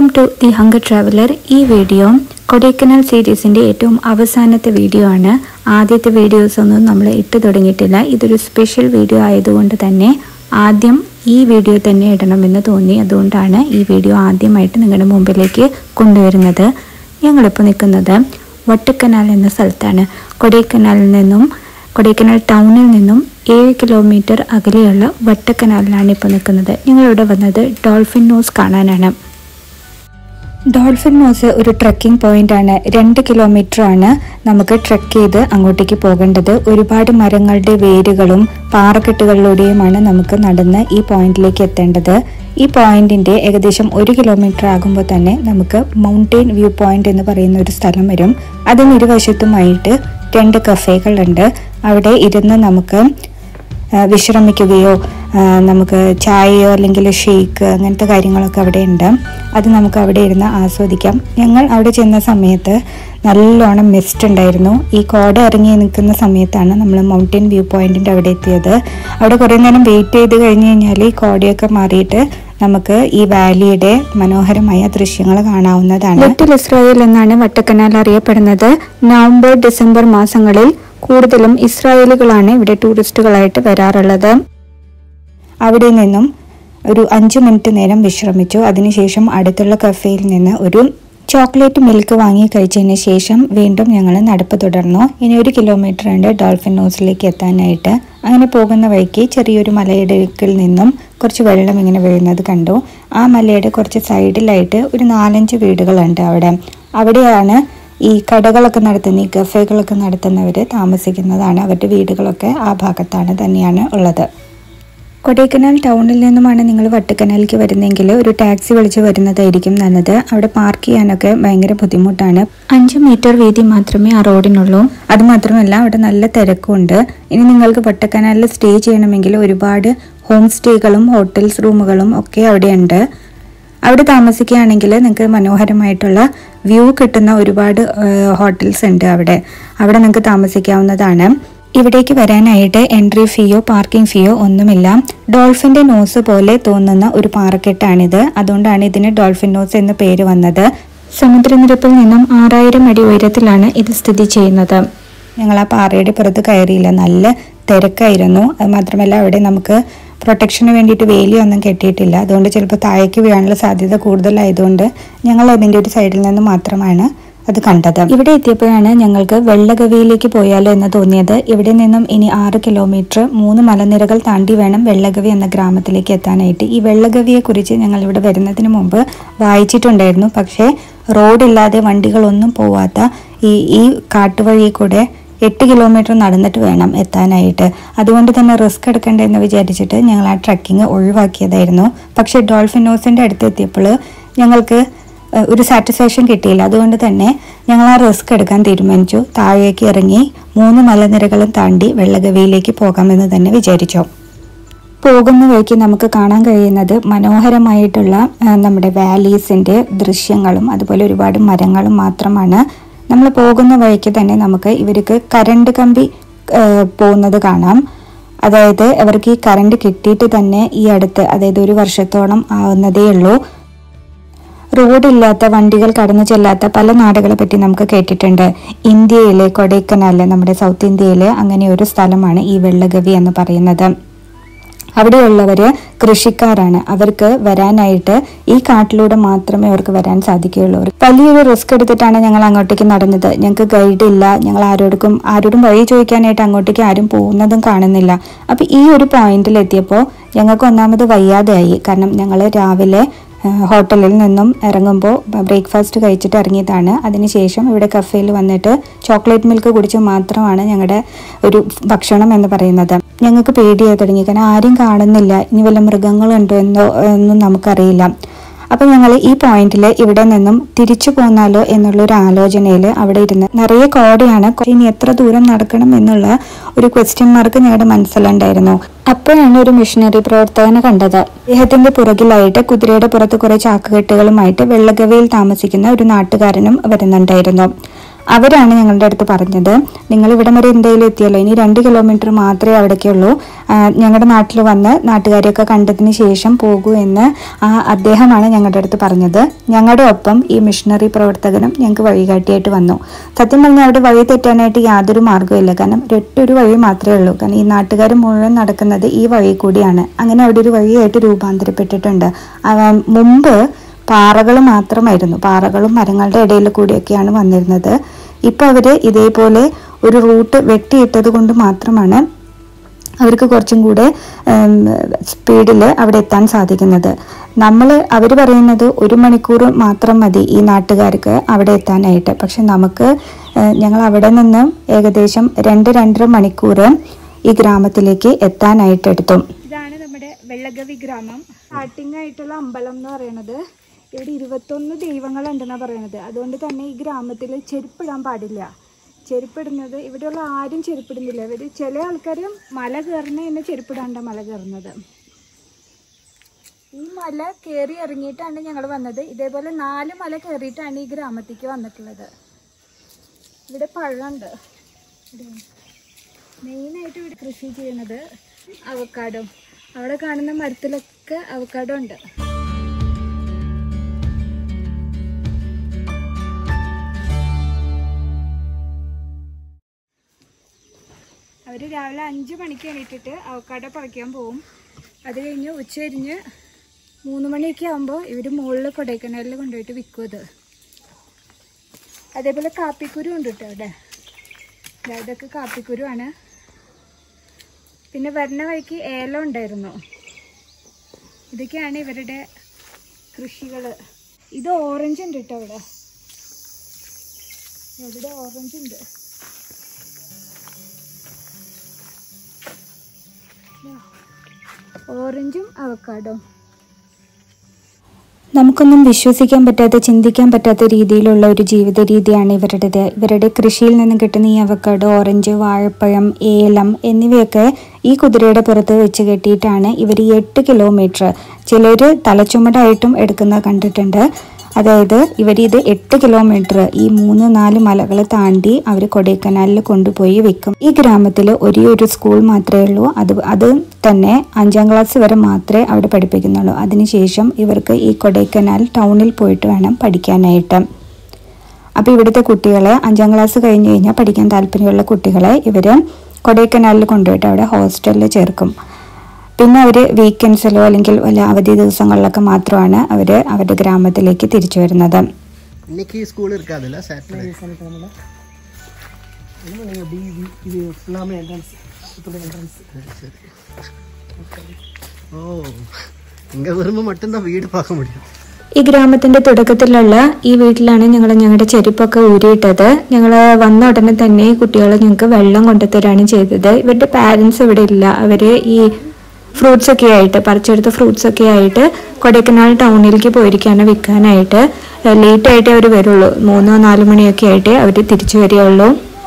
welcome to the hunger traveller ഈ video Kodaikanal സീരീസിൻ്റെ ഏറ്റവും അവസാനത്തെ വീഡിയോ ആണ് ആദ്യത്തെ വീഡിയോസ് ഒന്നും നമ്മൾ ഇട്ട് തുടങ്ങിയിട്ടില്ല ഇതൊരു സ്പെഷ്യൽ വീഡിയോ ആയതുകൊണ്ട് തന്നെ ആദ്യം ഈ വീഡിയോ തന്നെ ഇടണമെന്ന് തോന്നി അതുകൊണ്ടാണ് ഈ വീഡിയോ ആദ്യമായിട്ട് നിങ്ങളുടെ മുമ്പിലേക്ക് കൊണ്ടുവരുന്നത് ഞങ്ങളിപ്പോൾ നിൽക്കുന്നത് വട്ടക്കനാൽ എന്ന സ്ഥലത്താണ് കൊടൈക്കനാലിൽ നിന്നും കൊടൈക്കനാൽ ടൗണിൽ നിന്നും ഏഴ് കിലോമീറ്റർ അകലെയുള്ള വട്ടക്കനാലിലാണ് ഇപ്പോൾ നിൽക്കുന്നത് ഞങ്ങളിവിടെ വന്നത് ഡോൾഫിൻ നോസ് കാണാനാണ് ഡോൾഫിൻ നോസ് ഒരു ട്രക്കിംഗ് പോയിന്റ് ആണ് രണ്ട് കിലോമീറ്റർ ആണ് നമുക്ക് ട്രക്ക് ചെയ്ത് അങ്ങോട്ടേക്ക് പോകേണ്ടത് ഒരുപാട് മരങ്ങളുടെ വേരുകളും പാറക്കെട്ടുകളിലൂടെയുമാണ് നമുക്ക് നടന്ന് ഈ പോയിന്റിലേക്ക് എത്തേണ്ടത് ഈ പോയിന്റിന്റെ ഏകദേശം ഒരു കിലോമീറ്റർ ആകുമ്പോൾ തന്നെ നമുക്ക് മൗണ്ടെയിൻ വ്യൂ പോയിന്റ് എന്ന് പറയുന്ന ഒരു സ്ഥലം വരും അതിന് ഇരുവശത്തുമായിട്ട് രണ്ട് കഫേകളുണ്ട് അവിടെ ഇരുന്ന് നമുക്ക് ആ, വിശ്രമിക്കുകയോ ആ, നമുക്ക് ചായയോ അല്ലെങ്കിൽ ഷേക്ക് അങ്ങനത്തെ കാര്യങ്ങളൊക്കെ അവിടെ ഉണ്ട് അത് നമുക്ക് അവിടെ ഇരുന്ന് ആസ്വദിക്കാം ഞങ്ങൾ അവിടെ ചെന്ന സമയത്ത് നല്ലോണം മിസ്റ്റ് ഉണ്ടായിരുന്നു ഈ കോട ഇറങ്ങി നിൽക്കുന്ന സമയത്താണ് നമ്മൾ മൗണ്ടൻ വ്യൂ പോയിന്റിൻ്റെ അവിടെ എത്തിയത് അവിടെ കുറേ നേരം വെയിറ്റ് ചെയ്ത് കഴിഞ്ഞ് കഴിഞ്ഞാൽ ഈ കോടയൊക്കെ മാറിയിട്ട് നമുക്ക് ഈ വാലിയുടെ മനോഹരമായ ദൃശ്യങ്ങൾ കാണാവുന്നതാണ് ലിറ്റിൽ ഇസ്രായേൽ എന്നാണ് വട്ടക്കനാൽ അറിയപ്പെടുന്നത് നവംബർ ഡിസംബർ മാസങ്ങളിൽ കൂടുതലും ഇസ്രായേലുകളാണ് ഇവിടെ ടൂറിസ്റ്റുകളായിട്ട് വരാറുള്ളത് അവിടെ നിന്നും ഒരു അഞ്ച് മിനിറ്റ് നേരം വിശ്രമിച്ചു അതിനുശേഷം അടുത്തുള്ള കഫേയിൽ നിന്ന് ഒരു ചോക്ലേറ്റ് മിൽക്ക് വാങ്ങി കഴിച്ചതിന് ശേഷം വീണ്ടും ഞങ്ങൾ നടപ്പ് തുടർന്നു ഇനി ഒരു കിലോമീറ്റർ ഉണ്ട് ഡോൾഫിൻ നോസിലേക്ക് എത്താനായിട്ട് അങ്ങനെ പോകുന്ന വഴിക്ക് ചെറിയൊരു മലയുടെ ഇടുക്കിൽ നിന്നും കുറച്ച് വെള്ളം ഇങ്ങനെ വീഴുന്നത് കണ്ടു ആ മലയുടെ കുറച്ച് സൈഡിലായിട്ട് ഒരു നാലഞ്ച് വീടുകളുണ്ട് അവിടെ അവിടെയാണ് ഈ കടകളൊക്കെ നടത്തുന്ന ഈ കഫേകളൊക്കെ നടത്തുന്നവർ താമസിക്കുന്നതാണ് അവരുടെ വീടുകളൊക്കെ ആ ഭാഗത്താണ് തന്നെയാണ് ഉള്ളത് കൊടൈക്കനാൽ ടൗണിൽ നിന്നുമാണ് നിങ്ങൾ വട്ടക്കനാലിലേക്ക് വരുന്നതെങ്കിൽ ഒരു ടാക്സി വിളിച്ച് വരുന്നതായിരിക്കും നല്ലത് അവിടെ പാർക്ക് ചെയ്യാനൊക്കെ ഭയങ്കര ബുദ്ധിമുട്ടാണ് അഞ്ച് മീറ്റർ വീതി മാത്രമേ ആ റോഡിനുള്ളൂ അത് മാത്രമല്ല അവിടെ നല്ല തിരക്കുണ്ട് ഇനി നിങ്ങൾക്ക് വട്ടക്കനാലിൽ സ്റ്റേ ചെയ്യണമെങ്കിൽ ഒരുപാട് ഹോം സ്റ്റേകളും ഹോട്ടൽസ് റൂമുകളും ഒക്കെ അവിടെയുണ്ട് അവിടെ താമസിക്കുകയാണെങ്കിൽ നിങ്ങൾക്ക് മനോഹരമായിട്ടുള്ള വ്യൂ കിട്ടുന്ന ഒരുപാട് ഹോട്ടൽസ് ഉണ്ട് അവിടെ അവിടെ നിങ്ങൾക്ക് താമസിക്കാവുന്നതാണ് ഇവിടേക്ക് വരാനായിട്ട് എൻട്രി ഫീയോ പാർക്കിംഗ് ഫീയോ ഒന്നുമില്ല ഡോൾഫിന്റെ നോസ് പോലെ തോന്നുന്ന ഒരു പാറക്കെട്ടാണിത് അതുകൊണ്ടാണ് ഇതിന് ഡോൾഫിൻ നോസ് എന്ന പേര് വന്നത് സമുദ്രനിരപ്പിൽ നിന്നും ആറായിരം അടി ഉയരത്തിലാണ് ഇത് സ്ഥിതി ചെയ്യുന്നത് ഞങ്ങൾ ആ പാറയുടെ പുറത്ത് കയറിയില്ല നല്ല തിരക്കായിരുന്നു അത് മാത്രമല്ല അവിടെ നമുക്ക് പ്രൊട്ടക്ഷന് വേണ്ടിയിട്ട് വേലിയൊന്നും കെട്ടിയിട്ടില്ല അതുകൊണ്ട് ചിലപ്പോൾ താഴേക്ക് വീഴാനുള്ള സാധ്യത കൂടുതലായതുകൊണ്ട് ഞങ്ങൾ അതിൻ്റെ ഒരു സൈഡിൽ നിന്ന് മാത്രമാണ് അത് കണ്ടത് ഇവിടെ എത്തിയപ്പോഴാണ് ഞങ്ങൾക്ക് വെള്ളഗവിയിലേക്ക് പോയാലോ എന്ന് തോന്നിയത് ഇവിടെ നിന്നും ഇനി ആറ് കിലോമീറ്റർ മൂന്ന് മലനിരകൾ താണ്ടി വേണം വെള്ളഗവി എന്ന ഗ്രാമത്തിലേക്ക് എത്താനായിട്ട് ഈ വെള്ളഗവിയെക്കുറിച്ച് ഞങ്ങൾ ഇവിടെ വരുന്നതിന് മുമ്പ് വായിച്ചിട്ടുണ്ടായിരുന്നു പക്ഷേ റോഡില്ലാതെ വണ്ടികളൊന്നും പോവാത്ത ഈ ഈ കാട്ടുവഴി കൂടെ എട്ട് കിലോമീറ്റർ നടന്നിട്ട് വേണം എത്താനായിട്ട് അതുകൊണ്ട് തന്നെ റിസ്ക് എടുക്കണ്ടെന്ന് വിചാരിച്ചിട്ട് ഞങ്ങൾ ആ ട്രക്കിംഗ് ഒഴിവാക്കിയതായിരുന്നു പക്ഷേ ഡോൾഫിനോസിൻ്റെ അടുത്ത് എത്തിയപ്പോൾ ഞങ്ങൾക്ക് ഏഹ്, ഒരു സാറ്റിസ്ഫാക്ഷൻ കിട്ടിയില്ല അതുകൊണ്ട് തന്നെ ഞങ്ങൾ ആ റിസ്ക് എടുക്കാൻ തീരുമാനിച്ചു താഴേക്ക് ഇറങ്ങി മൂന്ന് മലനിരകളും താണ്ടി വെള്ളഗവിയിലേക്ക് പോകാമെന്ന് തന്നെ വിചാരിച്ചു പോകുന്ന വഴിക്ക് നമുക്ക് കാണാൻ കഴിയുന്നത് മനോഹരമായിട്ടുള്ള ആ, നമ്മുടെ വാലീസിൻ്റെ ദൃശ്യങ്ങളും അതുപോലെ ഒരുപാട് മരങ്ങളും മാത്രമാണ് നമ്മൾ പോകുന്ന വഴിക്ക് തന്നെ നമുക്ക് ഇവർക്ക് കരണ്ട് കമ്പി ആ, പോകുന്നത് കാണാം അതായത് അവർക്ക് ഈ കറണ്ട് കിട്ടിയിട്ട് തന്നെ ഈ അടുത്ത് അതായത് ഒരു വർഷത്തോളം ആവുന്നതേ ഉള്ളൂ റോഡില്ലാത്ത വണ്ടികൾ കടന്നു ചെല്ലാത്ത പല നാടുകളെ പറ്റി നമുക്ക് കേട്ടിട്ടുണ്ട് ഇന്ത്യയിലെ കൊടൈക്കനാല് നമ്മുടെ സൗത്ത് ഇന്ത്യയിലെ അങ്ങനെ ഒരു സ്ഥലമാണ് ഈ വെള്ളഗവി എന്ന് പറയുന്നത് അവിടെയുള്ളവര് കൃഷിക്കാരാണ് അവർക്ക് വരാനായിട്ട് ഈ കാട്ടിലൂടെ മാത്രമേ അവർക്ക് വരാൻ സാധിക്കുകയുള്ളൂ വലിയൊരു റിസ്ക് എടുത്തിട്ടാണ് ഞങ്ങൾ അങ്ങോട്ടേക്ക് നടന്നത് ഞങ്ങൾക്ക് ഗൈഡ് ഇല്ല ഞങ്ങൾ ആരോടും ആരോടും വഴി ചോദിക്കാനായിട്ട് അങ്ങോട്ടേക്ക് ആരും പോകുന്നതും കാണുന്നില്ല അപ്പൊ ഈ ഒരു പോയിന്റിൽ എത്തിയപ്പോൾ ഞങ്ങൾക്ക് ഒന്നാമത് വയ്യാതെയായി കാരണം ഞങ്ങൾ രാവിലെ ആ, ഹോട്ടലിൽ നിന്നും ഇറങ്ങുമ്പോൾ ബ്രേക്ക്ഫാസ്റ്റ് കഴിച്ചിട്ട് ഇറങ്ങിയതാണ് അതിനുശേഷം ഇവിടെ കഫേയിൽ വന്നിട്ട് ചോക്ലേറ്റ് മിൽക്ക് കുടിച്ച് മാത്രമാണ് ഞങ്ങളുടെ ഒരു ഭക്ഷണം എന്ന് പറയുന്നത് ഞങ്ങൾക്ക് പേടിയായി തുടങ്ങി കാരണം ആരും കാണുന്നില്ല ഇനി വല്ല മൃഗങ്ങളുണ്ടോ എന്നോ ഒന്നും നമുക്കറിയില്ല അപ്പം ഞങ്ങൾ ഈ പോയിന്റിൽ ഇവിടെ നിന്നും തിരിച്ചു പോന്നാലോ എന്നുള്ളൊരു ആലോചനയിൽ അവിടെ ഇരുന്ന് നിറയെ കോടയാണ് ഇനി എത്ര ദൂരം നടക്കണം എന്നുള്ള ഒരു ക്വസ്റ്റ്യൻ മാർക്ക് ഞങ്ങളുടെ മനസ്സിലുണ്ടായിരുന്നു അപ്പോഴാണ് ഒരു മിഷനറി പ്രവർത്തകനെ കണ്ടത് അദ്ദേഹത്തിന്റെ പുറകിലായിട്ട് കുതിരയുടെ പുറത്ത് കുറെ ചാക്കുകെട്ടുകളുമായിട്ട് വെള്ളഗവയിൽ താമസിക്കുന്ന ഒരു നാട്ടുകാരനും വരുന്നുണ്ടായിരുന്നു അവരാണ് ഞങ്ങളുടെ അടുത്ത് പറഞ്ഞത് നിങ്ങൾ ഇവിടം വരെ എന്തായാലും എത്തിയല്ലോ ഇനി രണ്ട് കിലോമീറ്റർ മാത്രമേ അവിടേക്കുള്ളൂ ആ, ഞങ്ങളുടെ നാട്ടിൽ വന്ന് നാട്ടുകാരെയൊക്കെ കണ്ടതിന് ശേഷം പോകൂ എന്ന് ആ അദ്ദേഹമാണ് ഞങ്ങളുടെ അടുത്ത് പറഞ്ഞത് ഞങ്ങളുടെ ഒപ്പം ഈ മിഷണറി പ്രവർത്തകനും ഞങ്ങൾക്ക് വഴികാട്ടിയായിട്ട് വന്നു സത്യം പറഞ്ഞാൽ അവിടെ വഴി തെറ്റാനായിട്ട് യാതൊരു മാർഗ്ഗമില്ല കാരണം ഒരൊറ്റൊരു വഴി മാത്രമേ ഉള്ളൂ കാരണം ഈ നാട്ടുകാർ മുഴുവൻ നടക്കുന്നത് ഈ വഴി കൂടിയാണ് അങ്ങനെ അവിടെ ഒരു വഴിയായിട്ട് രൂപാന്തരപ്പെട്ടിട്ടുണ്ട് ആ, മുമ്പ് പാറകൾ മാത്രമായിരുന്നു പാറകളും മരങ്ങളുടെ ഇടയിൽ കൂടിയൊക്കെയാണ് വന്നിരുന്നത് ഇപ്പൊ അവര് ഇതേപോലെ ഒരു റൂട്ട് വെട്ടിയിട്ടത് കൊണ്ട് മാത്രമാണ് അവർക്ക് കുറച്ചും കൂടെ സ്പീഡിൽ അവിടെ എത്താൻ സാധിക്കുന്നത് നമ്മൾ അവർ പറയുന്നത് ഒരു മണിക്കൂർ മാത്രം മതി ഈ നാട്ടുകാർക്ക് അവിടെ എത്താനായിട്ട് പക്ഷെ നമുക്ക് ഏഹ്, ഞങ്ങൾ അവിടെ നിന്ന് ഏകദേശം രണ്ട് രണ്ടര മണിക്കൂർ ഈ ഗ്രാമത്തിലേക്ക് എത്താനായിട്ട് എടുത്തു ഇതാണ് നമ്മുടെ വെള്ളഗവി ഗ്രാമം സ്റ്റാർട്ടിംഗ് ആയിട്ടുള്ള അമ്പലം എന്ന് പറയുന്നത് ഇവിടെ ഇരുപത്തൊന്ന് ദൈവങ്ങളുണ്ടെന്നാണ് പറയുന്നത് അതുകൊണ്ട് തന്നെ ഈ ഗ്രാമത്തിൽ ചെരുപ്പിടാൻ പാടില്ല ചെരുപ്പിടുന്നത് ഇവിടെയുള്ള ആരും ചെരുപ്പിടുന്നില്ല ഇവർ ചില ആൾക്കാർ മല കയറുന്ന തന്നെ ചെരുപ്പിടാണ്ട മല കയറുന്നത് ഈ മല കയറി ഇറങ്ങിയിട്ടാണ് ഞങ്ങൾ വന്നത് ഇതേപോലെ നാല് മല കയറിയിട്ടാണ് ഈ ഗ്രാമത്തേക്ക് വന്നിട്ടുള്ളത് ഇവിടെ പഴമുണ്ട് മെയിനായിട്ട് ഇവിടെ കൃഷി ചെയ്യുന്നത് അവക്കാഡോ അവിടെ കാണുന്ന മരത്തിലൊക്കെ അവക്കാഡോ ഉണ്ട് അവർ രാവിലെ അഞ്ച് മണിക്ക് എണീറ്റിട്ട് അവക്കാഡോ പറിക്കാൻ പോവും അത് കഴിഞ്ഞ് ഉച്ച കഴിഞ്ഞ് മൂന്ന് മണിയൊക്കെ ആകുമ്പോൾ ഇവർ മുകളിൽ കൊടൈക്കനാലിൽ കൊണ്ടുപോയിട്ട് വിൽക്കും അത് അതേപോലെ കാപ്പിക്കുരു ഉണ്ട് കേട്ടോ അവിടെ ദാ ഇതൊക്കെ കാപ്പിക്കുരുവാണ് പിന്നെ വരുന്ന വഴിക്ക് ഏലം ഉണ്ടായിരുന്നു ഇതൊക്കെയാണ് ഇവരുടെ കൃഷികൾ ഇത് ഓറഞ്ച് ഉണ്ട് കേട്ടോ അവിടെ ഇവിടെ ഓറഞ്ച് ഉണ്ട് ദാ, ഓറഞ്ചും അവക്കാഡോ നമുക്കൊന്നും വിശ്വസിക്കാൻ പറ്റാത്ത ചിന്തിക്കാൻ പറ്റാത്ത രീതിയിലുള്ള ഒരു ജീവിത രീതിയാണ് ഇവരുടേത് ഇവരുടെ കൃഷിയിൽ നിന്ന് കിട്ടുന്ന ഈ അവക്കാഡോ ഓറഞ്ച് വാഴപ്പഴം ഏലം എന്നിവയൊക്കെ ഈ കുതിരയുടെ പുറത്ത് വെച്ച് കെട്ടിയിട്ടാണ് ഇവർ ഈ എട്ട് കിലോമീറ്റർ ചിലർ തലച്ചുമടായിട്ടും എടുക്കുന്നത് കണ്ടിട്ടുണ്ട് അതായത് ഇവരിത് എട്ട് കിലോമീറ്റർ ഈ മൂന്ന് നാല് മലകൾ താണ്ടി അവർ കൊടൈക്കനാലിൽ കൊണ്ടുപോയി വെക്കും ഈ ഗ്രാമത്തിൽ ഒരേ ഒരു സ്കൂൾ മാത്രമേ ഉള്ളൂ അത് അത് തന്നെ അഞ്ചാം ക്ലാസ് വരെ മാത്രമേ അവിടെ പഠിപ്പിക്കുന്നുള്ളൂ അതിനുശേഷം ഇവർക്ക് ഈ കൊടൈക്കനാൽ ടൗണിൽ പോയിട്ട് വേണം പഠിക്കാനായിട്ട് അപ്പോൾ ഇവിടുത്തെ കുട്ടികളെ അഞ്ചാം ക്ലാസ് കഴിഞ്ഞ് കഴിഞ്ഞാൽ പഠിക്കാൻ താല്പര്യമുള്ള കുട്ടികളെ ഇവർ കൊടൈക്കനാലിൽ കൊണ്ടുപോയിട്ട് അവിടെ ഹോസ്റ്റലിൽ ചേർക്കും പിന്നെ അവർ വീക്കെൻഡ്സിലോ അല്ലെങ്കിൽ വല്ല അവധി ദിവസങ്ങളിലൊക്കെ മാത്രമാണ് അവർ അവരുടെ ഗ്രാമത്തിലേക്ക് തിരിച്ചു വരുന്നത് இன்னைக்கு ஸ்கூல் இருக்காதுல்ல சாட்டர்டே இது ஃபுல்லாமே என்ட்ரன்ஸ் சுத்தோட என்ட்ரன்ஸ் சரி ஓ இங்கே வரும்போது மட்டும்தான் வீடு பார்க்க முடியும் ഈ ഗ്രാമത്തിന്റെ തുടക്കത്തിലുള്ള ഈ വീട്ടിലാണ് ഞങ്ങൾ ഞങ്ങളുടെ ചെരുപ്പൊക്കെ ഊരിയിട്ടത് ഞങ്ങൾ വന്ന ഉടനെ തന്നെ കുട്ടികൾ ഞങ്ങൾക്ക് വെള്ളം കൊണ്ടുതരാണ് ചെയ്തത് ഇവരുടെ പാരൻസ് ഇവിടെ ഇല്ല അവര് ഈ ഫ്രൂട്ട്സ് ഒക്കെ ആയിട്ട് പറിച്ചെടുത്ത ഫ്രൂട്ട്സ് ഒക്കെ ആയിട്ട് കൊടൈക്കനാൽ ടൗണിലേക്ക് പോയിരിക്കാണ് വിൽക്കാനായിട്ട് ലേറ്റ് ആയിട്ടേ അവർ വരുള്ളൂ മൂന്നോ നാലോ മണിയൊക്കെ ആയിട്ടേ അവർ തിരിച്ചു വരികയുള്ളൂ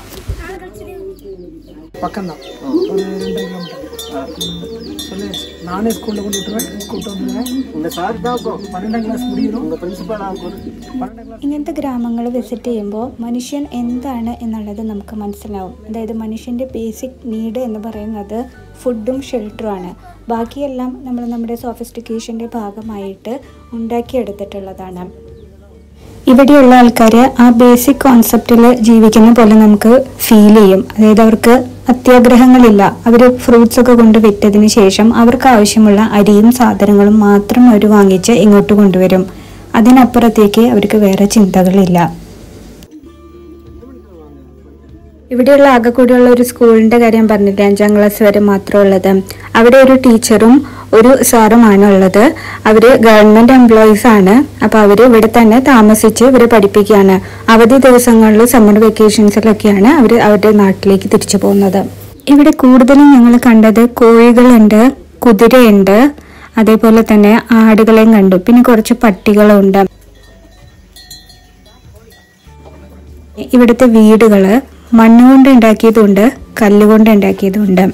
பக்கம் தான் ஒரு ரெண்டரை கிலோமீட்டர் சொல்லு நானே ஸ்கூலில் கொண்டு விட்டுருவேன் கூப்பிட்டு வந்துடுவேன் உங்கள் சார் தான் பன்னெண்டாம் கிளாஸ் முடியும் உங்கள் பிரின்சிபல் பன்னெண்டாம் கிளாஸ் ഇങ്ങനത്തെ ഗ്രാമങ്ങൾ വിസിറ്റ് ചെയ്യുമ്പോൾ മനുഷ്യൻ എന്താണ് എന്നുള്ളത് നമുക്ക് മനസ്സിലാവും അതായത് മനുഷ്യൻ്റെ ബേസിക് നീഡ് എന്ന് പറയുന്നത് ഫുഡും ഷെൽട്ടറുമാണ് ബാക്കിയെല്ലാം നമ്മൾ നമ്മുടെ സോഫിസ്റ്റിക്കേഷൻ്റെ ഭാഗമായിട്ട് ഉണ്ടാക്കിയെടുത്തിട്ടുള്ളതാണ് ഇവിടെയുള്ള ആൾക്കാർ ആ ബേസിക് കോൺസെപ്റ്റിൽ ജീവിക്കുന്ന പോലെ നമുക്ക് ഫീൽ ചെയ്യും അതായത് അവർക്ക് അത്യാഗ്രഹങ്ങളില്ല അവർ ഫ്രൂട്ട്സ് ഒക്കെ കൊണ്ട് വിറ്റതിന് ശേഷം അവർക്ക് ആവശ്യമുള്ള അരിയും സാധനങ്ങളും മാത്രം അവർ വാങ്ങിച്ച് ഇങ്ങോട്ട് കൊണ്ടുവരും അതിനപ്പുറത്തേക്ക് അവർക്ക് വേറെ ചിന്തകളില്ല ഇവിടെയുള്ള ആകെ കൂടിയുള്ള ഒരു സ്കൂളിന്റെ കാര്യം പറഞ്ഞില്ലേ അഞ്ചാം ക്ലാസ് വരെ മാത്രമുള്ളത് അവിടെ ഒരു ടീച്ചറും ഒരു സാറുമാണ് ഉള്ളത് അവര് ഗവൺമെന്റ് എംപ്ലോയീസ് ആണ് അപ്പൊ അവര് ഇവിടെ തന്നെ താമസിച്ച് ഇവരെ പഠിപ്പിക്കുകയാണ് അവധി ദിവസങ്ങളിൽ സമ്മർ വെക്കേഷൻസിലൊക്കെയാണ് അവര് അവരുടെ നാട്ടിലേക്ക് തിരിച്ചു പോകുന്നത് ഇവിടെ കൂടുതലും ഞങ്ങൾ കണ്ടത് കോഴികളുണ്ട് കുതിരയുണ്ട് അതേപോലെ തന്നെ ആടുകളെയും കണ്ടു പിന്നെ കുറച്ച് പട്ടികളുണ്ട് ഇവിടുത്തെ വീടുകള് മണ്ണുകൊണ്ട് ഉണ്ടാക്കിയതുണ്ട് കല്ലുകൊണ്ട് ഉണ്ടാക്കിയതുണ്ട്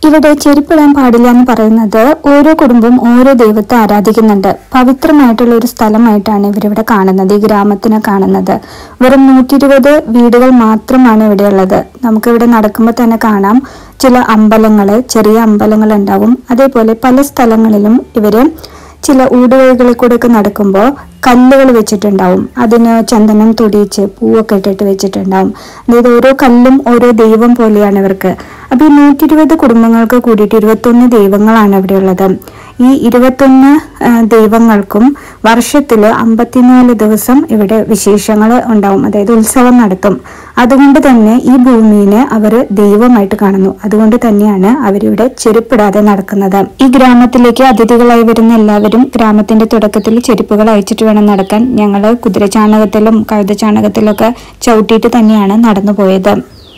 ഇവിടെ ചെരുപ്പിടാൻ പാടില്ല എന്ന് പറയുന്നത് ഓരോ കുടുംബവും ഓരോ ദൈവത്തെ ആരാധിക്കുന്നുണ്ട് പവിത്രമായിട്ടുള്ള ഒരു സ്ഥലമായിട്ടാണ് ഇവരിവിടെ കാണുന്നത് ഈ ഗ്രാമത്തിനെ കാണുന്നത് വെറും നൂറ്റി ഇരുപത് വീടുകൾ മാത്രമാണ് ഇവിടെയുള്ളത് നമുക്കിവിടെ നടക്കുമ്പോൾ തന്നെ കാണാം ചില അമ്പലങ്ങൾ ചെറിയ അമ്പലങ്ങൾ ഉണ്ടാവും അതേപോലെ പല സ്ഥലങ്ങളിലും ഇവര് ചില ഊടുവഴികളിൽ കൂടെയൊക്കെ നടക്കുമ്പോൾ കല്ലുകൾ വെച്ചിട്ടുണ്ടാവും അതിന് ചന്ദനം തൊടിയിച്ച് പൂവൊക്കെ ഇട്ടിട്ട് വെച്ചിട്ടുണ്ടാവും അതായത് ഓരോ കല്ലും ഓരോ ദൈവം പോലെയാണ് ഇവർക്ക് അപ്പൊ ഈ നൂറ്റി ഇരുപത് കുടുംബങ്ങൾക്ക് കൂടിയിട്ട് ഇരുപത്തൊന്ന് ദൈവങ്ങളാണ് ഇവിടെ ഉള്ളത് ഈ ഇരുപത്തൊന്ന് ആ, ദൈവങ്ങൾക്കും വർഷത്തിൽ അമ്പത്തിനാല് ദിവസം ഇവിടെ വിശേഷങ്ങൾ ഉണ്ടാവും അതായത് ഉത്സവം നടത്തും അതുകൊണ്ട് തന്നെ ഈ ഭൂമിനെ അവർ ദൈവമായിട്ട് കാണുന്നു അതുകൊണ്ട് തന്നെയാണ് അവരിവിടെ ചെരുപ്പിടാതെ നടക്കുന്നത് ഈ ഗ്രാമത്തിലേക്ക് അതിഥികളായി വരുന്ന എല്ലാവരും ഗ്രാമത്തിന്റെ തുടക്കത്തിൽ ചെരുപ്പുകൾ അയച്ചിട്ട് വേണം നടക്കാൻ ഞങ്ങൾ കുതിരചാണകത്തിലും കഴുതചാണകത്തിലും ഒക്കെ ചവിട്ടിയിട്ട് തന്നെയാണ് നടന്നു പോയത്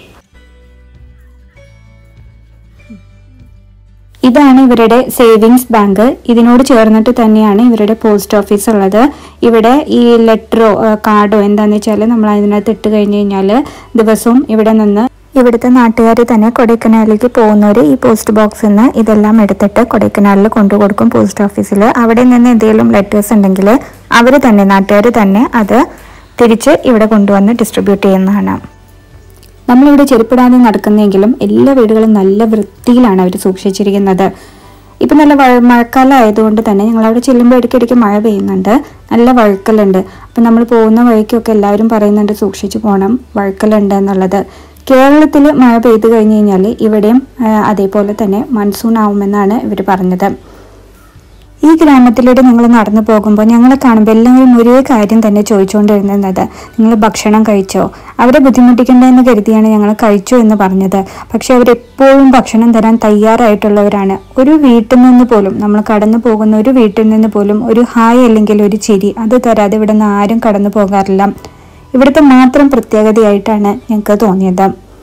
ഇതാണ് ഇവരുടെ സേവിങ്സ് ബാങ്ക് ഇതിനോട് ചേർന്നിട്ട് തന്നെയാണ് ഇവരുടെ പോസ്റ്റ് ഓഫീസ് ഉള്ളത് ഇവിടെ ഈ ലെറ്ററോ കാർഡോ എന്താന്ന് വെച്ചാൽ നമ്മൾ അതിനകത്ത് ഇട്ട് കഴിഞ്ഞ് കഴിഞ്ഞാൽ ദിവസവും ഇവിടെ നിന്ന് ഇവിടുത്തെ നാട്ടുകാർ തന്നെ കൊടൈക്കനാലിലേക്ക് പോകുന്നവർ ഈ പോസ്റ്റ് ബോക്സിൽ നിന്ന് ഇതെല്ലാം എടുത്തിട്ട് കൊടൈക്കനാലിൽ കൊണ്ടുകൊടുക്കും പോസ്റ്റ് ഓഫീസിൽ അവിടെ നിന്ന് എന്തെങ്കിലും ലെറ്റേഴ്സ് ഉണ്ടെങ്കിൽ അവർ തന്നെ നാട്ടുകാർ തന്നെ അത് തിരിച്ച് ഇവിടെ കൊണ്ടുവന്ന് ഡിസ്ട്രിബ്യൂട്ട് ചെയ്യുന്നതാണ് നമ്മളിവിടെ ചെരുപ്പിടാതെ നടക്കുന്നെങ്കിലും എല്ലാ വീടുകളും നല്ല വൃത്തിയിലാണ് അവർ സൂക്ഷിച്ചിരിക്കുന്നത് ഇപ്പം നല്ല വഴ മഴക്കാലം ആയതുകൊണ്ട് തന്നെ ഞങ്ങൾ അവിടെ ചെല്ലുമ്പോൾ ഇടയ്ക്കിടയ്ക്ക് മഴ പെയ്യുന്നുണ്ട് നല്ല വഴുക്കലുണ്ട് അപ്പം നമ്മൾ പോകുന്ന വഴിക്കൊക്കെ എല്ലാവരും പറയുന്നുണ്ട് സൂക്ഷിച്ചു പോകണം വഴുക്കലുണ്ട് എന്നുള്ളത് കേരളത്തിൽ മഴ പെയ്തു കഴിഞ്ഞ് കഴിഞ്ഞാൽ ഇവിടെയും ആ, അതേപോലെ തന്നെ മൺസൂൺ ആവുമെന്നാണ് ഇവർ പറഞ്ഞത് ഈ ഗ്രാമത്തിലൂടെ നിങ്ങൾ നടന്നു പോകുമ്പോൾ ഞങ്ങളെ കാണുമ്പോൾ എല്ലാവരും ഒരേ കാര്യം തന്നെ ചോദിച്ചുകൊണ്ടിരുന്നത് നിങ്ങൾ ഭക്ഷണം കഴിച്ചോ അവരെ ബുദ്ധിമുട്ടിക്കണ്ടെന്ന് കരുതിയാണ് ഞങ്ങൾ കഴിച്ചു എന്ന് പറഞ്ഞത് പക്ഷെ അവരെപ്പോഴും ഭക്ഷണം തരാൻ തയ്യാറായിട്ടുള്ളവരാണ് ഒരു വീട്ടിൽ നിന്ന് പോലും നമ്മൾ കടന്നു പോകുന്ന ഒരു വീട്ടിൽ നിന്ന് പോലും ഒരു ഹായ് അല്ലെങ്കിൽ ഒരു ചിരി അത് തരാതെ ഇവിടെ നിന്ന് ആരും കടന്നു പോകാറില്ല ഇവിടുത്തെ മാത്രം പ്രത്യേകതയായിട്ടാണ് ഞങ്ങൾക്ക് തോന്നിയത്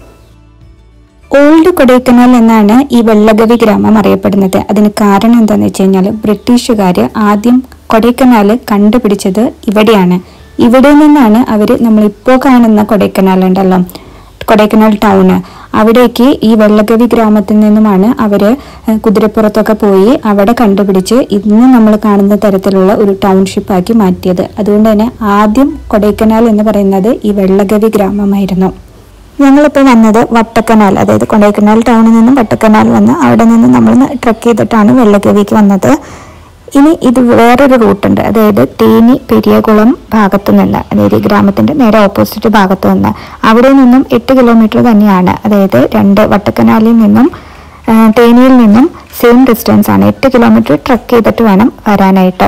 ഓൾഡ് കൊടൈക്കനാൽ എന്നാണ് ഈ വെള്ളഗവി ഗ്രാമം അറിയപ്പെടുന്നത് അതിന് കാരണം എന്താണെന്ന് വെച്ച് കഴിഞ്ഞാൽ ബ്രിട്ടീഷുകാർ ആദ്യം കൊടൈക്കനാൽ കണ്ടുപിടിച്ചത് ഇവിടെയാണ് ഇവിടെ നിന്നാണ് അവർ നമ്മളിപ്പോൾ കാണുന്ന കൊടൈക്കനാൽ ഉണ്ടല്ലോ കൊടൈക്കനാൽ ടൗണ് അവിടേക്ക് ഈ വെള്ളഗവി ഗ്രാമത്തിൽ നിന്നുമാണ് അവര് ഏഹ് കുതിരപ്പുറത്തൊക്കെ പോയി അവിടെ കണ്ടുപിടിച്ച് ഇന്ന് നമ്മൾ കാണുന്ന തരത്തിലുള്ള ഒരു ടൗൺഷിപ്പ് ആക്കി മാറ്റിയത് അതുകൊണ്ട് തന്നെ ആദ്യം കൊടൈക്കനാൽ എന്ന് പറയുന്നത് ഈ വെള്ളഗവി ഗ്രാമമായിരുന്നു ഞങ്ങളിപ്പോൾ വന്നത് വട്ടക്കനാൽ അതായത് കൊടൈക്കനാൽ ടൗണിൽ നിന്നും വട്ടക്കനാൽ വന്ന് അവിടെ നിന്ന് നമ്മൾ ട്രക്ക് ചെയ്തിട്ടാണ് വെള്ളഗവിക്ക് വന്നത് ഇനി ഇത് വേറൊരു റൂട്ടുണ്ട് അതായത് തേനി പെരിയകുളം ഭാഗത്തു നിന്ന് അതായത് ഈ ഗ്രാമത്തിന്റെ നേരെ ഓപ്പോസിറ്റ് ഭാഗത്തു നിന്ന് അവിടെ നിന്നും എട്ട് കിലോമീറ്റർ തന്നെയാണ് അതായത് രണ്ട് വട്ടക്കനാലിൽ നിന്നും ആ, തേനിയിൽ നിന്നും സെയിം ഡിസ്റ്റൻസ് ആണ് എട്ട് കിലോമീറ്റർ ട്രക്ക് ചെയ്തിട്ട് വേണം വരാനായിട്ട്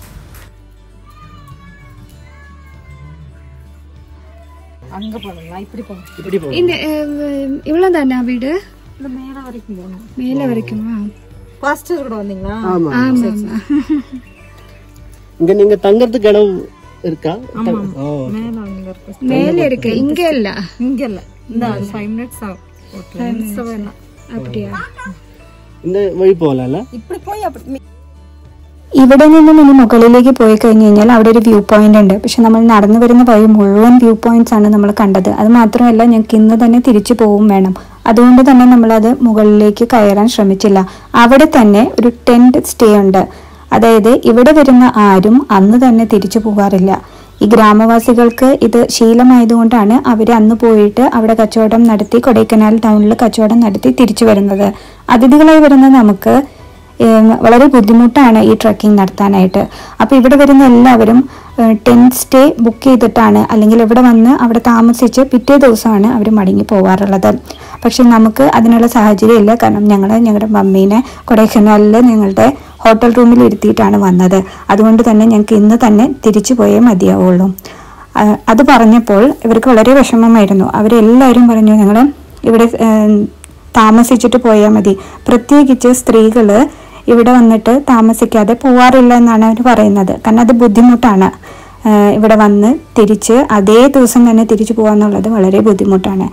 இந்த இவ்வளோ தானே வீடு மேலே வரைக்கும் ஆ பாஸ்டர் கூட வந்தீங்களா ஆமா ஆமா ஆமா இங்க நீங்க தங்கறதுக்கு இடம் இருக்கா ஓ மேலே இருக்கு இங்க இல்ல இங்க இல்ல இந்த ஃபைவ் மினிட்ஸ் ஆகும் அப்படியா இந்த வழி போகலாம்ல இப்படி போய் அப்படி ഇവിടെ നിന്നും ഇനി മുകളിലേക്ക് പോയി കഴിഞ്ഞ് കഴിഞ്ഞാൽ അവിടെ ഒരു വ്യൂ പോയിന്റ് ഉണ്ട് പക്ഷെ നമ്മൾ നടന്നു വരുന്ന വഴി മുഴുവൻ വ്യൂ പോയിന്റ്സ് ആണ് നമ്മൾ കണ്ടത് അത് മാത്രമല്ല ഞങ്ങൾക്ക് ഇന്ന് തന്നെ തിരിച്ചു പോവും വേണം അതുകൊണ്ട് തന്നെ നമ്മളത് മുകളിലേക്ക് കയറാൻ ശ്രമിച്ചില്ല അവിടെ തന്നെ ഒരു ടെന്റ് സ്റ്റേ ഉണ്ട് അതായത് ഇവിടെ വരുന്ന ആരും അന്ന് തന്നെ തിരിച്ചു പോകാറില്ല ഈ ഗ്രാമവാസികൾക്ക് ഇത് ശീലമായതുകൊണ്ടാണ് അവർ അന്ന് പോയിട്ട് അവിടെ കച്ചവടം നടത്തി കൊടൈക്കനാൽ ടൗണിൽ കച്ചവടം നടത്തി തിരിച്ചു വരുന്നത് അതിഥികളായി വരുന്ന നമുക്ക് ഏം, വളരെ ബുദ്ധിമുട്ടാണ് ഈ ട്രക്കിംഗ് നടത്താനായിട്ട് അപ്പോൾ ഇവിടെ വരുന്ന എല്ലാവരും ടെൻറ്റ് സ്റ്റേ ബുക്ക് ചെയ്തിട്ടാണ് അല്ലെങ്കിൽ ഇവിടെ വന്ന് അവിടെ താമസിച്ച് പിറ്റേ ദിവസമാണ് അവർ മടങ്ങി പോവാറുള്ളത് പക്ഷെ നമുക്ക് അതിനുള്ള സാഹചര്യമില്ല കാരണം ഞങ്ങൾ ഞങ്ങളുടെ മമ്മീനെ കൊടൈക്കനാലിൽ ഞങ്ങളുടെ ഹോട്ടൽ റൂമിൽ ഇരുത്തിയിട്ടാണ് വന്നത് അതുകൊണ്ട് തന്നെ ഞങ്ങൾക്ക് ഇന്ന് തന്നെ തിരിച്ചു പോയേ മതിയാവുള്ളൂ ആ, അത് പറഞ്ഞപ്പോൾ ഇവർക്ക് വളരെ വിഷമമായിരുന്നു അവരെല്ലാവരും പറഞ്ഞു ഞങ്ങൾ ഇവിടെ ഏം, താമസിച്ചിട്ട് പോയാൽ മതി പ്രത്യേകിച്ച് സ്ത്രീകൾ ഇവിടെ വന്നിട്ട് താമസിക്കാതെ പോവാറില്ല എന്നാണ് അവർ പറയുന്നത് കാരണം അത് ബുദ്ധിമുട്ടാണ് ആഹ് ഇവിടെ വന്ന് തിരിച്ച് അതേ ദിവസം തന്നെ തിരിച്ചു പോകാന്നുള്ളത് വളരെ ബുദ്ധിമുട്ടാണ്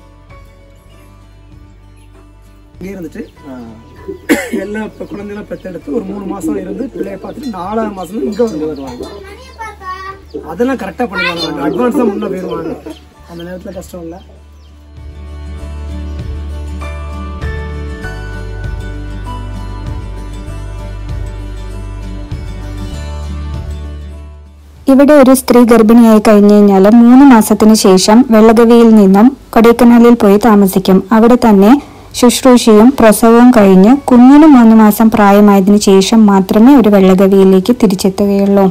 இங்கே இருந்துட்டு எல்லாம் இப்போ குழந்தைலாம் பெற்றெடுத்து ஒரு மூணு மாசம் இருந்து பிள்ளைய பார்த்துட்டு நாலாவது மாசம் இங்க வந்து வருவாங்க அதெல்லாம் கரெக்டா பண்ணிடுவாங்க அட்வான்ஸா முன்ன போயிடுவாங்க அந்த நேரத்துல கஷ்டம் இல்லை ഇവിടെ ഒരു സ്ത്രീ ഗർഭിണിയായി കഴിഞ്ഞു കഴിഞ്ഞാൽ മൂന്ന് മാസത്തിന് ശേഷം വെള്ളഗവിയിൽ നിന്നും കൊടൈക്കനാലിൽ പോയി താമസിക്കും അവിടെ തന്നെ ശുശ്രൂഷയും പ്രസവവും കഴിഞ്ഞ് കുഞ്ഞിന് മൂന്ന് മാസം പ്രായമായതിനു ശേഷം മാത്രമേ ഒരു വെള്ളഗവിയിലേക്ക് തിരിച്ചെത്തുകയുള്ളൂ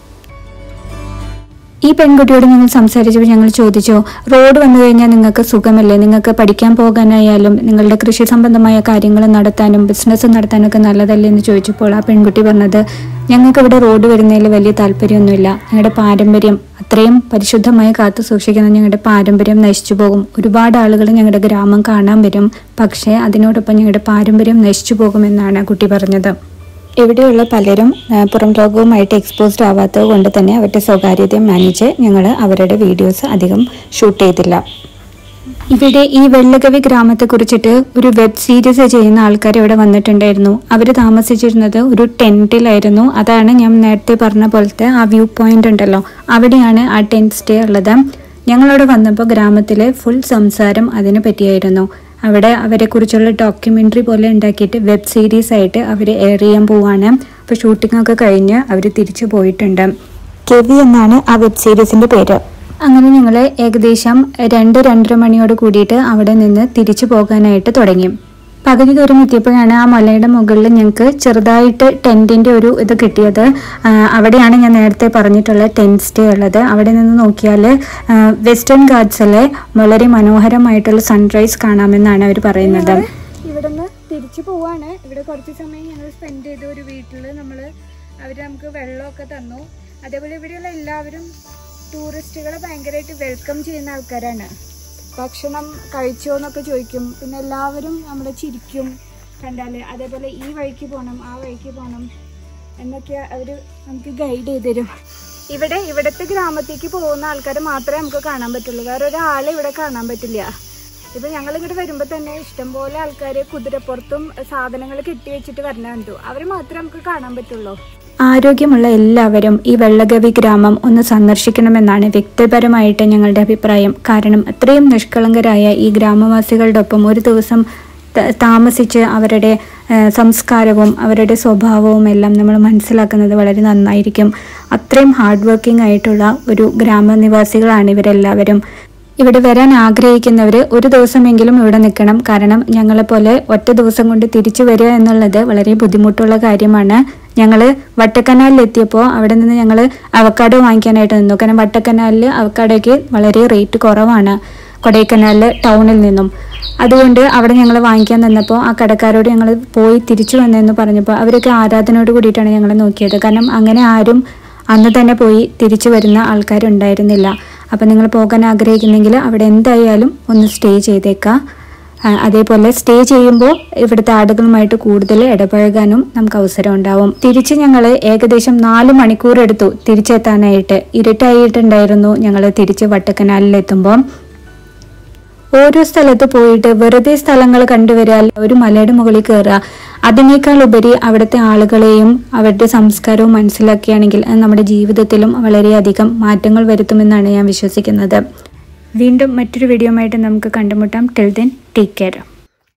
ഈ പെൺകുട്ടിയോട് ഞങ്ങൾ സംസാരിച്ചപ്പോൾ ഞങ്ങൾ ചോദിച്ചു റോഡ് വന്നു കഴിഞ്ഞാൽ നിങ്ങൾക്ക് സുഖമല്ലേ നിങ്ങൾക്ക് പഠിക്കാൻ പോകാനായാലും നിങ്ങളുടെ കൃഷി സംബന്ധമായ കാര്യങ്ങൾ നടത്താനും ബിസിനസ് നടത്താനും ഒക്കെ നല്ലതല്ലേ എന്ന് ചോദിച്ചപ്പോൾ ആ പെൺകുട്ടി പറഞ്ഞത് ഞങ്ങൾക്ക് ഇവിടെ റോഡ് വരുന്നതിൽ വലിയ താല്പര്യമൊന്നുമില്ല ഞങ്ങളുടെ പാരമ്പര്യം അത്രയും പരിശുദ്ധമായി കാത്തു സൂക്ഷിക്കുന്ന ഞങ്ങളുടെ പാരമ്പര്യം നശിച്ചു പോകും ഒരുപാട് ആളുകൾ ഞങ്ങളുടെ ഗ്രാമം കാണാൻ വരും പക്ഷേ അതിനോടൊപ്പം ഞങ്ങളുടെ പാരമ്പര്യം നശിച്ചു പോകുമെന്നാണ് ആ കുട്ടി പറഞ്ഞത് ഇവിടെയുള്ള പലരും ആ, പുറം ലോകവുമായിട്ട് എക്സ്പോസ്ഡ് ആവാത്തത് കൊണ്ട് തന്നെ അവരുടെ സ്വകാര്യത മാനിച്ച് ഞങ്ങൾ അവരുടെ വീഡിയോസ് അധികം ഷൂട്ട് ചെയ്തില്ല ഇവിടെ ഈ വെള്ളകവി ഗ്രാമത്തെ കുറിച്ചിട്ട് ഒരു വെബ് സീരീസ് ചെയ്യുന്ന ആൾക്കാർ ഇവിടെ വന്നിട്ടുണ്ടായിരുന്നു അവർ താമസിച്ചിരുന്നത് ഒരു ടെൻറ്റിലായിരുന്നു അതാണ് ഞാൻ നേരത്തെ പറഞ്ഞ പോലത്തെ ആ വ്യൂ പോയിന്റ് ഉണ്ടല്ലോ അവിടെയാണ് ആ ടെൻറ്റ് സ്റ്റേ ഉള്ളത് ഞങ്ങളവിടെ വന്നപ്പോൾ ഗ്രാമത്തിലെ ഫുൾ സംസാരം അതിനെ പറ്റിയായിരുന്നു അവിടെ അവരെക്കുറിച്ചുള്ള ഡോക്യുമെൻ്ററി പോലെ ഉണ്ടാക്കിയിട്ട് വെബ് സീരീസ് ആയിട്ട് അവർ എയർ ചെയ്യാൻ പോവാണ് അപ്പോൾ ഷൂട്ടിംഗ് ഒക്കെ കഴിഞ്ഞ് അവർ തിരിച്ചു പോയിട്ടുണ്ട് കെവി എന്നാണ് ആ വെബ് സീരീസിൻ്റെ പേര് അങ്ങനെ ഞങ്ങൾ ഏകദേശം രണ്ട് രണ്ടര മണിയോട് കൂടിയിട്ട് അവിടെ നിന്ന് തിരിച്ചു പോകാനായിട്ട് തുടങ്ങി പകുതി ദൂരം എത്തിയപ്പോഴാണ് ആ മലയുടെ മുകളിൽ ഞങ്ങൾക്ക് ചെറുതായിട്ട് ടെൻറ്റിൻ്റെ ഒരു ഇത് കിട്ടിയത് ആ, അവിടെയാണ് ഞാൻ നേരത്തെ പറഞ്ഞിട്ടുള്ള ടെൻറ്റ് സ്റ്റേ ഉള്ളത് അവിടെ നിന്ന് നോക്കിയാൽ വെസ്റ്റേൺ ഗാർഡ്സിലെ വളരെ മനോഹരമായിട്ടുള്ള സൺറൈസ് കാണാമെന്നാണ് അവർ പറയുന്നത് ഇവിടെ നിന്ന് തിരിച്ചു പോവാണ് ഇവിടെ കുറച്ച് സമയം ഞങ്ങൾ സ്പെൻഡ് ചെയ്ത ഒരു വീട്ടിൽ നമ്മൾ അവർ നമുക്ക് വെള്ളമൊക്കെ തന്നു അതേപോലെ ഇവിടെയുള്ള എല്ലാവരും ടൂറിസ്റ്റുകളെ ഭയങ്കരമായിട്ട് വെൽക്കം ചെയ്യുന്ന ആൾക്കാരാണ് ഭക്ഷണം കഴിച്ചോ എന്നൊക്കെ ചോദിക്കും പിന്നെ എല്ലാവരും നമ്മളെ ചിരിക്കും കണ്ടാല് അതേപോലെ ഈ വഴിക്ക് പോകണം ആ വഴിക്ക് പോകണം എന്നൊക്കെ അവർ നമുക്ക് ഗൈഡ് ചെയ്ത് തരും ഇവിടെ ഇവിടുത്തെ ഗ്രാമത്തേക്ക് പോകുന്ന ആൾക്കാരെ മാത്രമേ നമുക്ക് കാണാൻ പറ്റുള്ളൂ വേറെ ഒരാളെ ഇവിടെ കാണാൻ പറ്റില്ല ഇപ്പൊ ഞങ്ങൾ ഇങ്ങോട്ട് വരുമ്പോ തന്നെ ഇഷ്ടംപോലെ ആൾക്കാര് കുതിരപ്പുറത്തും സാധനങ്ങൾ കെട്ടി വെച്ചിട്ട് വരണ കണ്ടു അവര് മാത്രമേ നമുക്ക് കാണാൻ പറ്റുള്ളൂ ആരോഗ്യമുള്ള എല്ലാവരും ഈ വെള്ളഗവി ഗ്രാമം ഒന്ന് സന്ദർശിക്കണമെന്നാണ് വ്യക്തിപരമായിട്ട് ഞങ്ങളുടെ അഭിപ്രായം കാരണം അത്രയും നിഷ്കളങ്കരായ ഈ ഗ്രാമവാസികളുടെ ഒപ്പം ഒരു ദിവസം ത- താമസിച്ച് അവരുടെ ആ, സംസ്കാരവും അവരുടെ സ്വഭാവവും എല്ലാം നമ്മൾ മനസ്സിലാക്കുന്നത് വളരെ നന്നായിരിക്കും അത്രയും ഹാർഡ് വർക്കിംഗ് ആയിട്ടുള്ള ഒരു ഗ്രാമനിവാസികളാണ് ഇവരെല്ലാവരും ഇവിടെ വരാൻ ആഗ്രഹിക്കുന്നവർ ഒരു ദിവസമെങ്കിലും ഇവിടെ നിൽക്കണം കാരണം ഞങ്ങളെപ്പോലെ ഒറ്റ ദിവസം കൊണ്ട് തിരിച്ചു വരിക എന്നുള്ളത് വളരെ ബുദ്ധിമുട്ടുള്ള കാര്യമാണ് ഞങ്ങൾ വട്ടക്കനാലിൽ എത്തിയപ്പോൾ അവിടെ നിന്ന് ഞങ്ങൾ അവക്കാഡോ വാങ്ങിക്കാനായിട്ട് നിന്നു കാരണം വട്ടക്കനാലിൽ അവക്കാഡോയ്ക്ക് വളരെ റേറ്റ് കുറവാണ് കൊടൈക്കനാലിൽ ടൗണിൽ നിന്നും അതുകൊണ്ട് അവിടെ ഞങ്ങൾ വാങ്ങിക്കാൻ നിന്നപ്പോൾ ആ കടക്കാരോട് ഞങ്ങൾ പോയി തിരിച്ചു വന്നതെന്ന് പറഞ്ഞപ്പോൾ അവരൊക്കെ ആരാധനയോട് കൂടിയിട്ടാണ് ഞങ്ങൾ നോക്കിയത് കാരണം അങ്ങനെ ആരും അന്ന് തന്നെ പോയി തിരിച്ചു വരുന്ന ആൾക്കാരുണ്ടായിരുന്നില്ല അപ്പം നിങ്ങൾ പോകാൻ ആഗ്രഹിക്കുന്നെങ്കിൽ അവിടെ എന്തായാലും ഒന്ന് സ്റ്റേ ചെയ്തേക്കാം ആ, അതേപോലെ സ്റ്റേ ചെയ്യുമ്പോൾ ഇവിടുത്തെ ആളുകളുമായിട്ട് കൂടുതൽ ഇടപഴകാനും നമുക്ക് അവസരം ഉണ്ടാവും തിരിച്ച് ഞങ്ങൾ ഏകദേശം നാല് മണിക്കൂർ എടുത്തു തിരിച്ചെത്താനായിട്ട് ഇരുട്ടായിട്ടുണ്ടായിരുന്നു ഞങ്ങൾ തിരിച്ച് വട്ടക്കനാലിലെത്തുമ്പോൾ ഓരോ സ്ഥലത്ത് പോയിട്ട് വെറുതെ സ്ഥലങ്ങൾ കണ്ടുവരിക അല്ല ഒരു മലയുടെ മുകളിൽ കയറുക അതിനേക്കാൾ ഉപരി അവിടുത്തെ ആളുകളെയും അവരുടെ സംസ്കാരവും മനസ്സിലാക്കുകയാണെങ്കിൽ അത് നമ്മുടെ ജീവിതത്തിലും വളരെയധികം മാറ്റങ്ങൾ വരുത്തുമെന്നാണ് ഞാൻ വിശ്വസിക്കുന്നത് വീണ്ടും മറ്റൊരു വീഡിയോ ആയിട്ട് നമുക്ക് കണ്ടുമുട്ടാം ടിൽ ദെൻ ടേക്ക് കെയർ